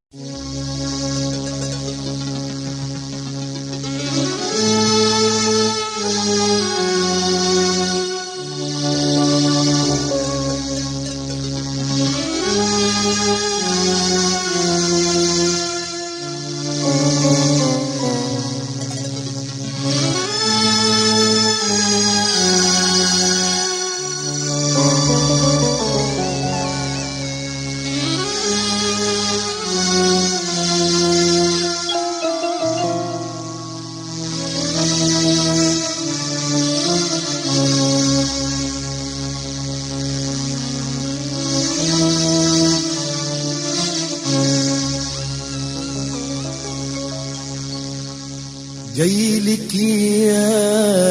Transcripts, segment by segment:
جايلك يا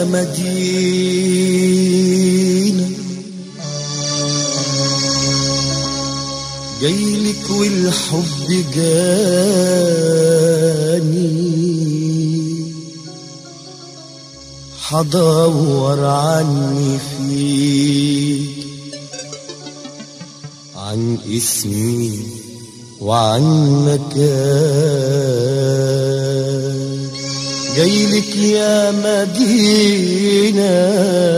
مدينة جايلك والحب جاني حدور عني فيك عن اسمي وعن مكان جايلك يا مدينة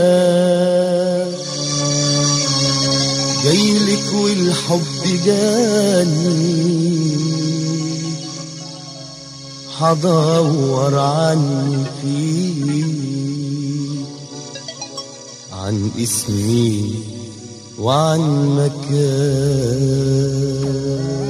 جايلك والحب جاني حدور عني فيك عن اسمي وعن مكان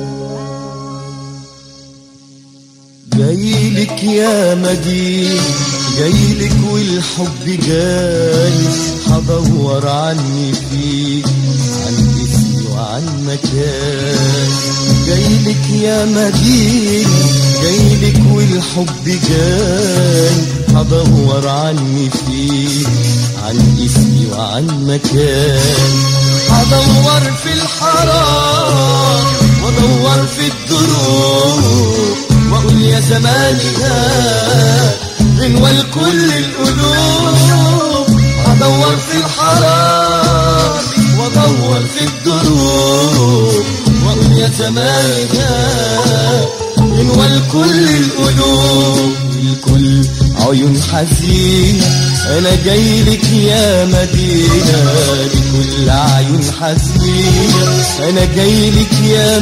جايلك يا مدينة جايلك والحب جاني حدور عني فيك عن اسمي وعن مكان جايلك يا مدينة جايلك والحب جاني حدور عني فيك عن اسمي وعن مكان حدور في الحرام وادور في الدروب واقول يا زمانها غنوة لكل القلوب ادور في الحرام وادور في الدروب واقول يا زمانها غنوة لكل القلوب الكل عيون حزينة انا جايلك يا مدينة لكل عيون حزينة انا جايلك يا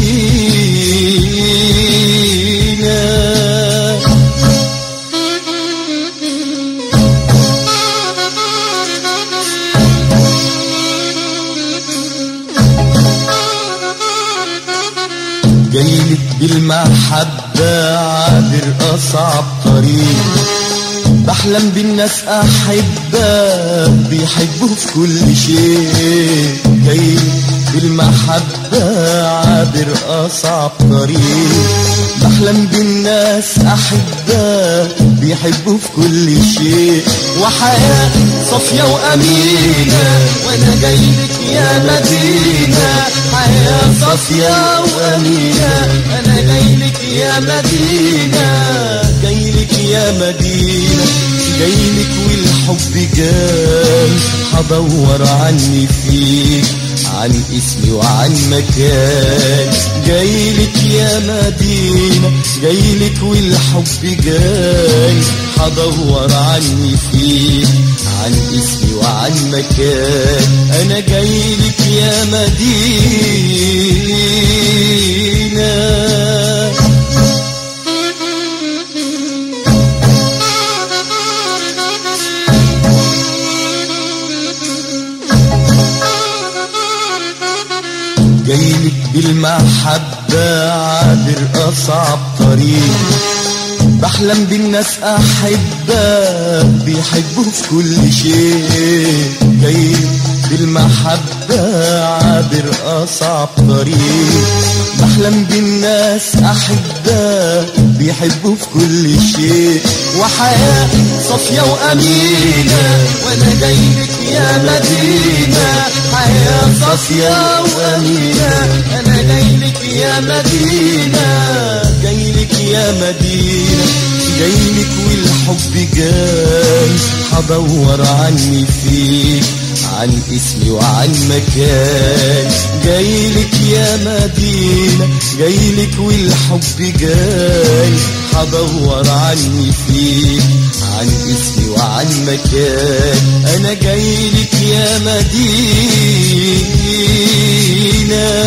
مدينة جايلك بالمحبة عابر أصعب طريق بحلم بالناس أحبة بيحبوا في كل شيء جاي بالمحبة عابر أصعب طريق بحلم بالناس أحبة بيحبوا في كل شيء وحياة صافية وأمينة وأنا جايلك يا مدينة حياة صافية وأمينة أنا جايلك يا مدينة جايلك يا مدينة جايلك والحب جاي حدور عني فيك عن اسمي وعن مكان جايلك يا مدينة جايلك والحب جاي حدور عني فيك عن اسمي وعن مكان انا جايلك يا مدينة جايلك بالمحبة عابر أصعب طريق بحلم بالناس أحبة بيحبوا في كل شيء جايلك بالمحبة عابر أصعب طريق بحلم بالناس أحبة بيحبوا في كل شيء وحياة صافية وأمينة وأنا جايلك يا مدينة حياة صافية وأمينة أنا جايلك يا مدينة جايلك يا مدينة جايلك والحب جاي هدور عني فيك عن اسمي وعن مكان جايلك يا مدينة جايلك والحب جاي هدور عني فيك عن اسمي وعن مكان انا جايلك يا مدينة